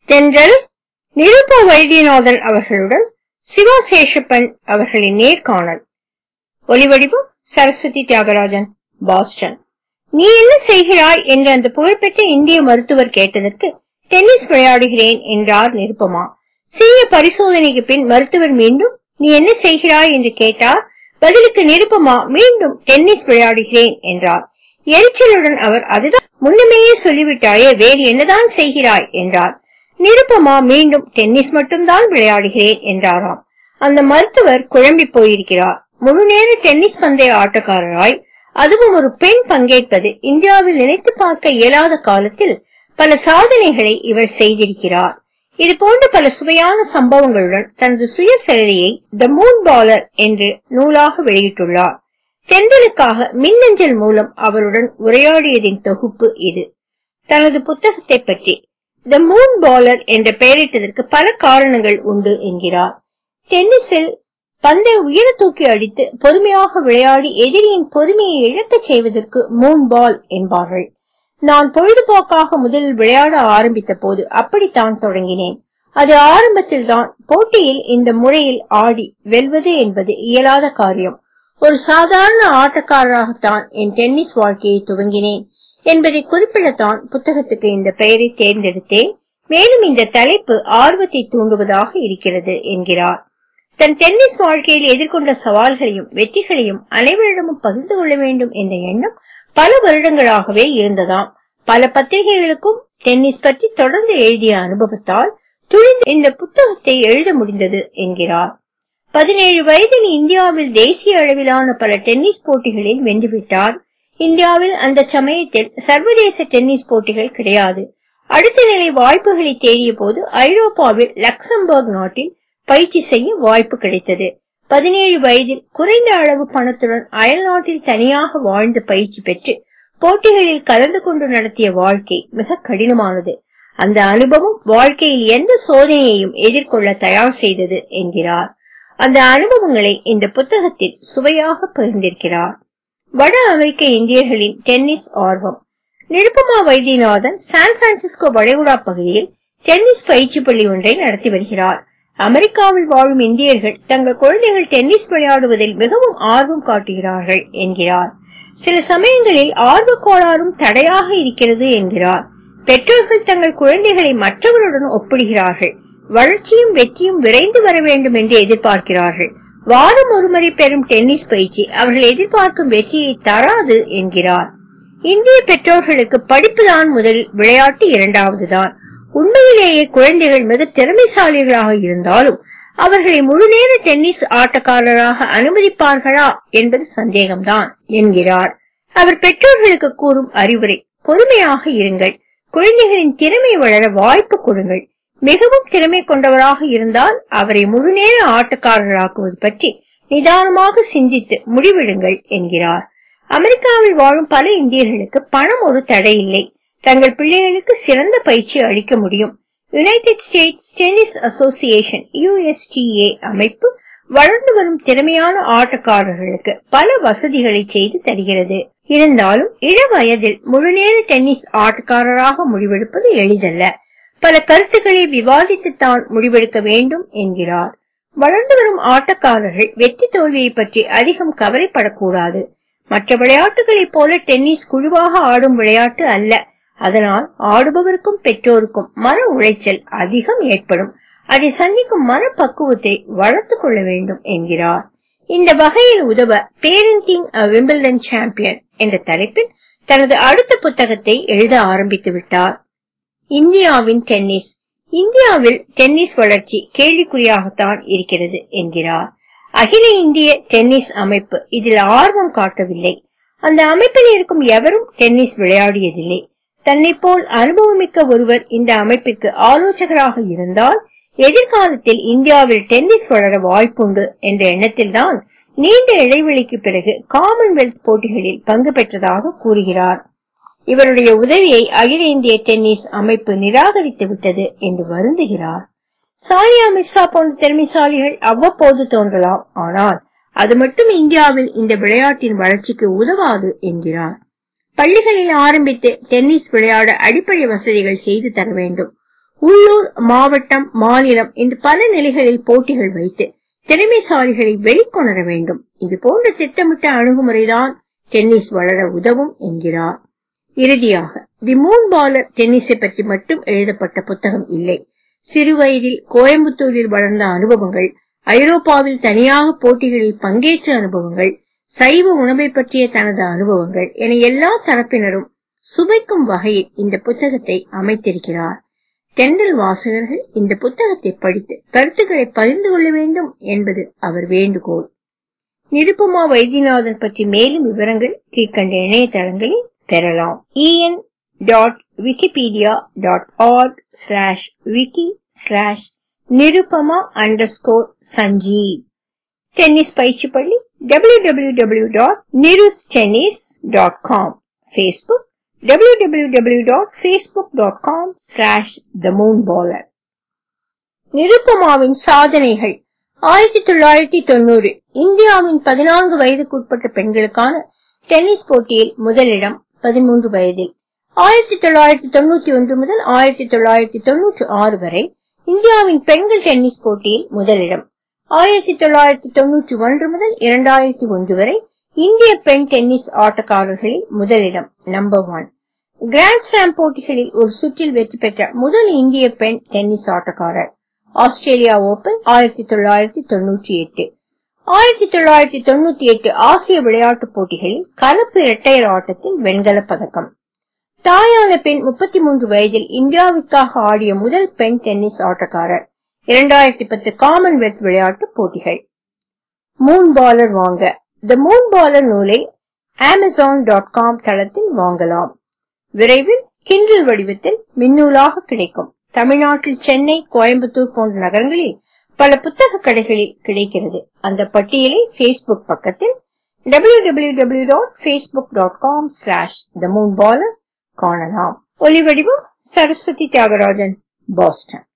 தென்றல் நிருப வைத்தியநாதன் அவர்களுடன் சிவா சேஷப்பன் அவர்களின் நேர்காணல் ஒலிவடிவம் சரஸ்வதி தியாகராஜன் பாஸ்டன் நீ என்ன செய்கிறாய் என்று அந்த புகழ்பெற்ற இந்திய மருத்துவர் கேட்டதற்கு டென்னிஸ் விளையாடுகிறேன் என்றார் நிருபமா சிறிய பரிசோதனைக்கு பின் மருத்துவர் மீண்டும் நீ என்ன செய்கிறாய் என்று கேட்டார் பதிலுக்கு நிருபமா மீண்டும் டென்னிஸ் விளையாடுகிறேன் என்றார் எரிச்சலுடன் அவர் அதுதான் முன்னமேயே சொல்லிவிட்டாயே வேறு என்னதான் செய்கிறாய் என்றார் நிருபமா மீண்டும் டென்னிஸ் மட்டும்தான் விளையாடுகிறேன் என்றாராம் அந்த மருத்துவர் குழம்பி போயிருக்கிறார் முழு நேர டென்னிஸ் பந்தய ஆட்டக்காரராய் அதுவும் ஒரு பெண் பங்கேற்பது இந்தியாவில் நினைத்து பார்க்க இயலாத காலத்தில் பல சாதனைகளை இவர் செய்திருக்கிறார் இது போன்ற பல சுவையான சம்பவங்களுடன் தனது சுயசரிதையை த மூன் பாலர் என்று நூலாக வெளியிட்டுள்ளார் தென்றலுக்காக மின்னஞ்சல் மூலம் அவருடன் உரையாடியதின் தொகுப்பு இது தனது புத்தகத்தை பற்றி த மூன் பாலர் என்ற பெயரிட்டதற்கு பல காரணங்கள் உண்டு என்கிறார் டென்னிஸில் பந்தை உயர தூக்கி அடித்து பொறுமையாக விளையாடி எதிரியின் பொறுமையை இழக்கச் செய்வதற்கு மூன் பால் என்பார்கள் நான் பொழுதுபோக்காக முதலில் விளையாட ஆரம்பித்த போது அப்படித்தான் தொடங்கினேன் அது ஆரம்பத்தில் தான் போட்டியில் இந்த முறையில் ஆடி வெல்வது என்பது இயலாத காரியம் ஒரு சாதாரண ஆட்டக்காரராகத்தான் என் டென்னிஸ் வாழ்க்கையை துவங்கினேன் என்பதை குறிப்பிடத்தான் புத்தகத்துக்கு இந்த பெயரை தேர்ந்தெடுத்தேன் மேலும் இந்த தலைப்பு ஆர்வத்தை தூண்டுவதாக இருக்கிறது என்கிறார் தன் டென்னிஸ் வாழ்க்கையில் எதிர்கொண்ட சவால்களையும் வெற்றிகளையும் அனைவரிடமும் பகிர்ந்து கொள்ள வேண்டும் என்ற எண்ணம் பல வருடங்களாகவே இருந்ததாம் பல பத்திரிகைகளுக்கும் டென்னிஸ் பற்றி தொடர்ந்து எழுதிய அனுபவத்தால் துணிந்து இந்த புத்தகத்தை எழுத முடிந்தது என்கிறார் பதினேழு வயதில் இந்தியாவில் தேசிய அளவிலான பல டென்னிஸ் போட்டிகளில் வென்றுவிட்டார் இந்தியாவில் அந்த சமயத்தில் சர்வதேச டென்னிஸ் போட்டிகள் கிடையாது அடுத்த நிலை வாய்ப்புகளை தேடிய போது ஐரோப்பாவில் லக்சம்பர்க் நாட்டில் பயிற்சி செய்ய வாய்ப்பு கிடைத்தது பதினேழு வயதில் குறைந்த அளவு பணத்துடன் அயல் நாட்டில் தனியாக வாழ்ந்து பயிற்சி பெற்று போட்டிகளில் கலந்து கொண்டு நடத்திய வாழ்க்கை மிக கடினமானது அந்த அனுபவம் வாழ்க்கையில் எந்த சோதனையையும் எதிர்கொள்ள தயார் செய்தது என்கிறார் அந்த அனுபவங்களை இந்த புத்தகத்தில் சுவையாக பகிர்ந்திருக்கிறார் வட அமெரிக்க இந்தியர்களின் டென்னிஸ் ஆர்வம் நிருப்பமா வைத்தியநாதன் சான் பிரான்சிஸ்கோ வளைகுடா பகுதியில் டென்னிஸ் பயிற்சி பள்ளி ஒன்றை நடத்தி வருகிறார் அமெரிக்காவில் வாழும் இந்தியர்கள் தங்கள் குழந்தைகள் டென்னிஸ் விளையாடுவதில் மிகவும் ஆர்வம் காட்டுகிறார்கள் என்கிறார் சில சமயங்களில் ஆர்வ கோளாறும் தடையாக இருக்கிறது என்கிறார் பெற்றோர்கள் தங்கள் குழந்தைகளை மற்றவருடன் ஒப்பிடுகிறார்கள் வளர்ச்சியும் வெற்றியும் விரைந்து வர வேண்டும் என்று எதிர்பார்க்கிறார்கள் வாரம் ஒருமுறை பெறும் டென்னிஸ் பயிற்சி அவர்கள் எதிர்பார்க்கும் வெற்றியை தராது என்கிறார் இந்திய பெற்றோர்களுக்கு படிப்புதான் முதலில் விளையாட்டு இரண்டாவது தான் உண்மையிலேயே குழந்தைகள் மிக திறமைசாலிகளாக இருந்தாலும் அவர்களை முழுநேர டென்னிஸ் ஆட்டக்காரராக அனுமதிப்பார்களா என்பது சந்தேகம்தான் என்கிறார் அவர் பெற்றோர்களுக்கு கூறும் அறிவுரை பொறுமையாக இருங்கள் குழந்தைகளின் திறமை வளர வாய்ப்பு கொடுங்கள் மிகவும் திறமை கொண்டவராக இருந்தால் அவரை முழுநேர ஆட்டக்காரராக்குவது பற்றி நிதானமாக சிந்தித்து முடிவெடுங்கள் என்கிறார் அமெரிக்காவில் வாழும் பல இந்தியர்களுக்கு பணம் ஒரு தடை இல்லை தங்கள் பிள்ளைகளுக்கு சிறந்த பயிற்சி அளிக்க முடியும் United States tennis association USTA அமைப்பு வளர்ந்து வரும் திறமையான ஆட்டக்காரர்களுக்கு பல வசதிகளை செய்து தருகிறது இருந்தாலும் இள வயதில் முழுநேர டென்னிஸ் ஆட்டக்காரராக முடிவெடுப்பது எளிதல்ல பல கருத்துக்களை விவாதித்துத்தான் முடிவெடுக்க வேண்டும் என்கிறார் வளர்ந்து வரும் ஆட்டக்காரர்கள் வெற்றி தோல்வியை பற்றி அதிகம் கவலைப்படக்கூடாது மற்ற விளையாட்டுகளைப் போல டென்னிஸ் குழுவாக ஆடும் விளையாட்டு அல்ல அதனால் ஆடுபவருக்கும் பெற்றோருக்கும் மன உளைச்சல் அதிகம் ஏற்படும் அதை சந்திக்கும் மனப்பக்குவத்தை வளர்த்துக் கொள்ள வேண்டும் என்கிறார் இந்த வகையில் உதவ பேரண்டிங் அ விம்பிள்டன் சாம்பியன் என்ற தலைப்பில் தனது அடுத்த புத்தகத்தை எழுத ஆரம்பித்து விட்டார் இந்தியாவின் டென்னிஸ் இந்தியாவில் டென்னிஸ் வளர்ச்சி கேள்விக்குறியாகத்தான் இருக்கிறது என்கிறார் அகில இந்திய டென்னிஸ் அமைப்பு இதில் ஆர்வம் காட்டவில்லை அந்த அமைப்பில் இருக்கும் எவரும் டென்னிஸ் விளையாடியதில்லை தன்னை போல் அனுபவமிக்க ஒருவர் இந்த அமைப்பிற்கு ஆலோசகராக இருந்தால் எதிர்காலத்தில் இந்தியாவில் டென்னிஸ் வளர வாய்ப்புண்டு என்ற எண்ணத்தில்தான் நீண்ட இடைவெளிக்கு பிறகு காமன்வெல்த் போட்டிகளில் பங்கு பெற்றதாக கூறுகிறார் இவருடைய உதவியை அகில இந்திய டென்னிஸ் அமைப்பு நிராகரித்து விட்டது என்று வருந்துகிறார் சானியா மிர்சா போன்ற திறமைசாலிகள் அவ்வப்போது தோன்றலாம் ஆனால் அது மட்டும் இந்தியாவில் இந்த விளையாட்டின் வளர்ச்சிக்கு உதவாது என்கிறார் பள்ளிகளில் ஆரம்பித்து டென்னிஸ் விளையாட அடிப்படை வசதிகள் செய்து தர வேண்டும் உள்ளூர் மாவட்டம் மாநிலம் என்று பல நிலைகளில் போட்டிகள் வைத்து திறமைசாலிகளை வெளிக்கொணர வேண்டும் இது போன்ற திட்டமிட்ட அணுகுமுறைதான் டென்னிஸ் வளர உதவும் என்கிறார் இறுதியாக தி மூன் பாலர் டென்னிஸை பற்றி மட்டும் எழுதப்பட்ட புத்தகம் இல்லை சிறுவயதில் கோயம்புத்தூரில் வளர்ந்த அனுபவங்கள் ஐரோப்பாவில் தனியாக போட்டிகளில் பங்கேற்ற அனுபவங்கள் சைவ உணவை பற்றிய தனது அனுபவங்கள் என எல்லா தரப்பினரும் சுவைக்கும் வகையில் இந்த புத்தகத்தை அமைத்திருக்கிறார் தென்றல் வாசகர்கள் இந்த புத்தகத்தை படித்து கருத்துக்களை பகிர்ந்து கொள்ள வேண்டும் என்பது அவர் வேண்டுகோள் நிருப்பமா வைத்தியநாதன் பற்றி மேலும் விவரங்கள் கீழ்கண்ட இணையதளங்களில் பெறலாம் EN dot Wikipedia dot org slash wiki slash Nirupama underscore Sanjeev tennis பயிற்சி பள்ளி W W W dot Nirus tennis dot com Facebook www.facebook.com slash the moonballer நிருப்பமாவின் சாதனைகள் ஆயிரத்தி தொள்ளாயிரத்தி தொண்ணூறு இந்தியாவின் பதினான்கு வயதுக்குட்பட்ட பெண்களுக்கான டென்னிஸ் போட்டியில் முதலிடம் பதிமூன்று வயதில் ஆயிரத்தி தொள்ளாயிரத்தி தொண்ணூத்தி ஒன்று முதல் ஆயிரத்தி தொள்ளாயிரத்தி தொண்ணூற்றி ஆறு வரை இந்தியாவின் பெண்கள் டென்னிஸ் போட்டியில் முதலிடம் ஆயிரத்தி தொள்ளாயிரத்தி தொண்ணூற்றி ஒன்று முதல் இரண்டாயிரத்தி ஒன்று வரை இந்திய பெண் டென்னிஸ் ஆட்டக்காரர்களில் முதலிடம் நம்பர் ஒன் கிராண்ட் ஸ்லாம் போட்டிகளில் ஒரு சுற்றில் வெற்றி பெற்ற முதல் இந்திய பெண் டென்னிஸ் ஆட்டக்காரர் ஆஸ்திரேலியா ஓபன் ஆயிரத்தி தொள்ளாயிரத்தி தொண்ணூற்றி எட்டு ஆயிரத்தி தொள்ளாயிரத்தி தொண்ணூத்தி எட்டு ஆசிய விளையாட்டுப் போட்டிகளில் கலப்பு இரட்டையர் ஆட்டத்தில் வெண்கலப் பதக்கம் தாயான பெண் முப்பத்தி மூன்று வயதில் இந்தியாவிற்காக ஆடிய முதல் பெண் டென்னிஸ் ஆட்டக்காரர் இரண்டாயிரத்தி பத்து காமன்வெல்த் விளையாட்டுப் போட்டிகள் மூன் பாலர் வாங்க த மூன் பாலர் நூலை அமேசான் டாட் காம் தளத்தில் வாங்கலாம் விரைவில் கிண்டல் வடிவத்தில் மின்னூலாக கிடைக்கும் தமிழ்நாட்டில் சென்னை கோயம்புத்தூர் போன்ற நகரங்களில் பல புத்தக கடைகளில் கிடைக்கிறது அந்த பட்டியலை பேஸ்புக் பக்கத்தில் www.facebook.com slash the moonballer காணலாம் ஒலிவடிவம் சரஸ்வதி தியாகராஜன் பாஸ்டன்